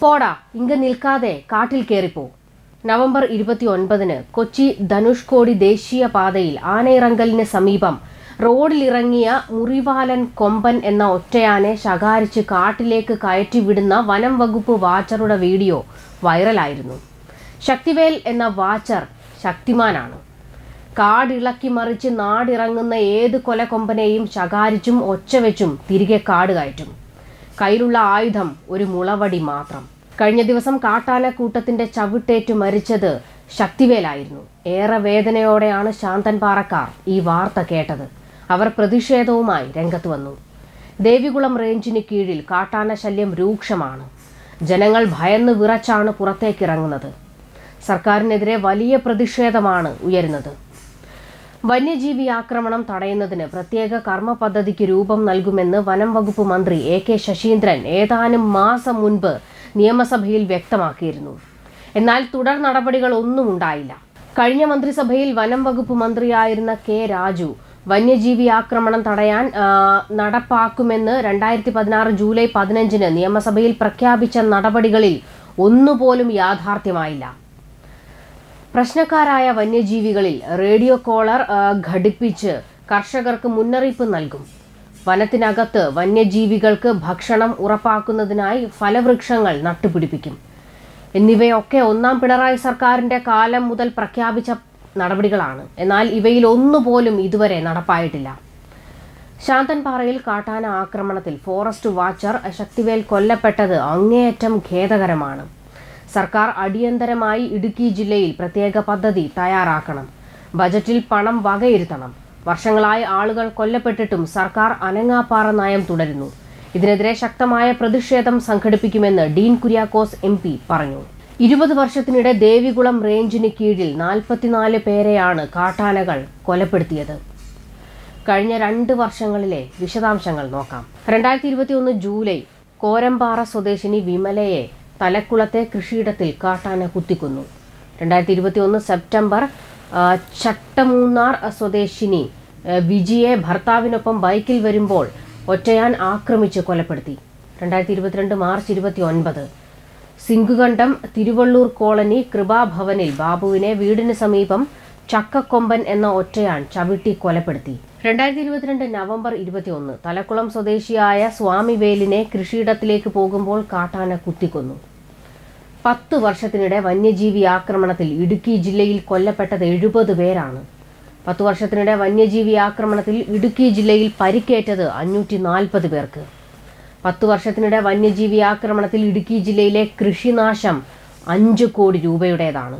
പോടാ ഇങ്ക നിൽക്കാതെ കാട്ടിൽ കയറിപ്പോ നവംബർ ഇരുപത്തി ഒൻപതിന് കൊച്ചി ധനുഷ്കോടി ദേശീയ പാതയിൽ ആനയിറങ്കലിന് സമീപം റോഡിലിറങ്ങിയ മുറിവാലൻ കൊമ്പൻ എന്ന ഒറ്റയാനെ ശകാരിച്ച് കാട്ടിലേക്ക് കയറ്റിവിടുന്ന വനം വകുപ്പ് വാച്ചറുടെ വീഡിയോ വൈറലായിരുന്നു ശക്തിവേൽ എന്ന വാച്ചർ ശക്തിമാനാണ് കാടിളക്കി മറിച്ച് നാടിറങ്ങുന്ന ഏത് കൊലക്കൊമ്പനെയും ശകാരിച്ചും ഒച്ചവെച്ചും തിരികെ കാട് കയറ്റും കയ്യിലുള്ള ആയുധം ഒരു മുളവടി മാത്രം കഴിഞ്ഞ ദിവസം കാട്ടാനക്കൂട്ടത്തിന്റെ ചവിട്ടേറ്റ് മരിച്ചത് ശക്തിവേലായിരുന്നു ഏറെ വേദനയോടെയാണ് ശാന്തൻ പാറക്കാർ ഈ വാർത്ത കേട്ടത് അവർ പ്രതിഷേധവുമായി രംഗത്ത് വന്നു ദേവികുളം റേഞ്ചിന് കീഴിൽ കാട്ടാന ശല്യം രൂക്ഷമാണ് ജനങ്ങൾ ഭയന്ന് വിറച്ചാണ് പുറത്തേക്കിറങ്ങുന്നത് സർക്കാരിനെതിരെ വലിയ പ്രതിഷേധമാണ് ഉയരുന്നത് വന്യജീവി ആക്രമണം തടയുന്നതിന് പ്രത്യേക കർമ്മ പദ്ധതിക്ക് രൂപം നൽകുമെന്ന് വനം വകുപ്പ് മന്ത്രി എ കെ ശശീന്ദ്രൻ ഏതാനും മാസം മുൻപ് നിയമസഭയിൽ വ്യക്തമാക്കിയിരുന്നു എന്നാൽ തുടർ നടപടികൾ ഒന്നും ഉണ്ടായില്ല കഴിഞ്ഞ മന്ത്രിസഭയിൽ വനം വകുപ്പ് മന്ത്രിയായിരുന്ന കെ രാജു വന്യജീവി ആക്രമണം തടയാൻ ആ, നടപ്പാക്കുമെന്ന് രണ്ടായിരത്തി പതിനാറ് ജൂലൈ പതിനഞ്ചിന് നിയമസഭയിൽ പ്രഖ്യാപിച്ച നടപടികളിൽ ഒന്നുപോലും യാഥാർത്ഥ്യമായില്ല പ്രശ്നക്കാരായ വന്യജീവികളിൽ റേഡിയോ കോളർ ആ, ഘടിപ്പിച്ച് കർഷകർക്ക് മുന്നറിയിപ്പ് നൽകും വനത്തിനകത്ത് വന്യജീവികൾക്ക് ഭക്ഷണം ഉറപ്പാക്കുന്നതിനായി ഫലവൃക്ഷങ്ങൾ നട്ടുപിടിപ്പിക്കും എന്നിവയൊക്കെ ഒന്നാം പിണറായി സർക്കാരിന്റെ കാലം മുതൽ പ്രഖ്യാപിച്ച നടപടികളാണ് എന്നാൽ ഇവയിൽ ഒന്നുപോലും ഇതുവരെ നടപ്പായിട്ടില്ല ശാന്തൻപാറയിൽ കാട്ടാന ആക്രമണത്തിൽ ഫോറസ്റ്റ് വാച്ചർ ശക്തിവേൽ കൊല്ലപ്പെട്ടത് അങ്ങേയറ്റം ഖേദകരമാണ് സർക്കാർ അടിയന്തരമായി ഇടുക്കി ജില്ലയിൽ പ്രത്യേക പദ്ധതി തയ്യാറാക്കണം ബജറ്റിൽ പണം വകയിരുത്തണം വർഷങ്ങളായി ആളുകൾ കൊല്ലപ്പെട്ടിട്ടും സർക്കാർ അനങ്ങാപ്പാറ നയം തുടരുന്നു ഇതിനെതിരെ ശക്തമായ പ്രതിഷേധം സംഘടിപ്പിക്കുമെന്ന് ഡീൻ കുര്യാക്കോസ് എം പി പറഞ്ഞു ഇരുപത് വർഷത്തിനിടെ ദേവികുളം റേഞ്ചിന് കീഴിൽ നാൽപ്പത്തിനാല് പേരെയാണ് കാട്ടാനകൾ കൊലപ്പെടുത്തിയത് കഴിഞ്ഞ രണ്ട് വർഷങ്ങളിലെ വിശദാംശങ്ങൾ നോക്കാം രണ്ടായിരത്തി ഇരുപത്തി ഒന്ന് ജൂലൈ കോരമ്പാറ സ്വദേശിനി വിമലയെ തലക്കുളത്തെ കൃഷിയിടത്തിൽ കാട്ടാന കുത്തിക്കൊന്നു രണ്ടായിരത്തി ഇരുപത്തി ഒന്ന് സെപ്റ്റംബർ ആ, ചട്ടമൂന്നാർ സ്വദേശിനി ആ, വിജിയെ ഭർത്താവിനൊപ്പം ബൈക്കിൽ വരുമ്പോൾ ഒറ്റയാൻ ആക്രമിച്ച് കൊലപ്പെടുത്തി രണ്ടായിരത്തി ഇരുപത്തിരണ്ട് മാർച്ച് ഇരുപത്തി ഒൻപത് സിംഗുകണ്ഠം തിരുവള്ളൂർ കോളനി കൃപാഭവനിൽ ബാബുവിനെ വീടിന് സമീപം ചക്കക്കൊമ്പൻ എന്ന ഒറ്റയാൻ ചവിട്ടി കൊലപ്പെടുത്തി രണ്ടായിരത്തി ഇരുപത്തിരണ്ട് നവംബർ ഇരുപത്തിയൊന്ന് തലക്കുളം സ്വദേശിയായ സ്വാമിവേലിനെ കൃഷിയിടത്തിലേക്ക് പോകുമ്പോൾ കാട്ടാന കുത്തിക്കൊന്നു പത്ത് വർഷത്തിനിടെ വന്യജീവി ആക്രമണത്തിൽ ഇടുക്കി ജില്ലയിൽ കൊല്ലപ്പെട്ടത് എഴുപത് പേരാണ് പത്ത് വർഷത്തിനിടെ വന്യജീവി ആക്രമണത്തിൽ ഇടുക്കി ജില്ലയിൽ പരിക്കേറ്റത് അഞ്ഞൂറ്റി നാൽപ്പത് പേർക്ക് പത്ത് വർഷത്തിനിടെ വന്യജീവി ആക്രമണത്തിൽ ഇടുക്കി ജില്ലയിലെ കൃഷിനാശം അഞ്ച് കോടി രൂപയുടേതാണ്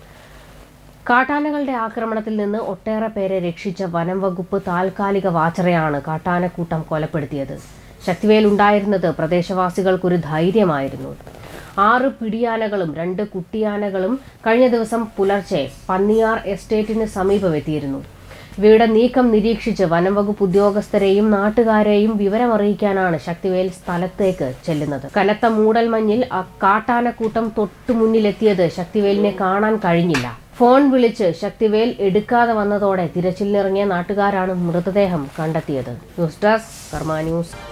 കാട്ടാനകളുടെ ആക്രമണത്തിൽ നിന്ന് ഒട്ടേറെ പേരെ രക്ഷിച്ച വനം വകുപ്പ് താൽക്കാലിക വാച്ചറയാണ് കാട്ടാനക്കൂട്ടം കൊലപ്പെടുത്തിയത് ശക്തിവേൽ ഉണ്ടായിരുന്നത് പ്രദേശവാസികൾക്കൊരു ധൈര്യമായിരുന്നു ആറ് പിടിയാനകളും രണ്ട് കുട്ടിയാനകളും കഴിഞ്ഞ ദിവസം പുലർച്ചെ പന്നിയാർ എസ്റ്റേറ്റിന് സമീപമെത്തിയിരുന്നു ഇവയുടെ നീക്കം നിരീക്ഷിച്ച് വനം വകുപ്പ് ഉദ്യോഗസ്ഥരെയും നാട്ടുകാരെയും വിവരമറിയിക്കാനാണ് ശക്തിവേൽ സ്ഥലത്തേക്ക് ചെല്ലുന്നത് കനത്ത മൂടൽമഞ്ഞിൽ ആ കാട്ടാനക്കൂട്ടം തൊട്ടുമുന്നിലെത്തിയത് ശക്തിവേലിനെ കാണാൻ കഴിഞ്ഞില്ല ഫോൺ വിളിച്ച് ശക്തിവേൽ എടുക്കാതെ വന്നതോടെ തിരച്ചിലിനിറങ്ങിയ നാട്ടുകാരാണ് മൃതദേഹം കണ്ടെത്തിയത് ന്യൂസ് ഡെസ്ക് കർമ്മ ന്യൂസ്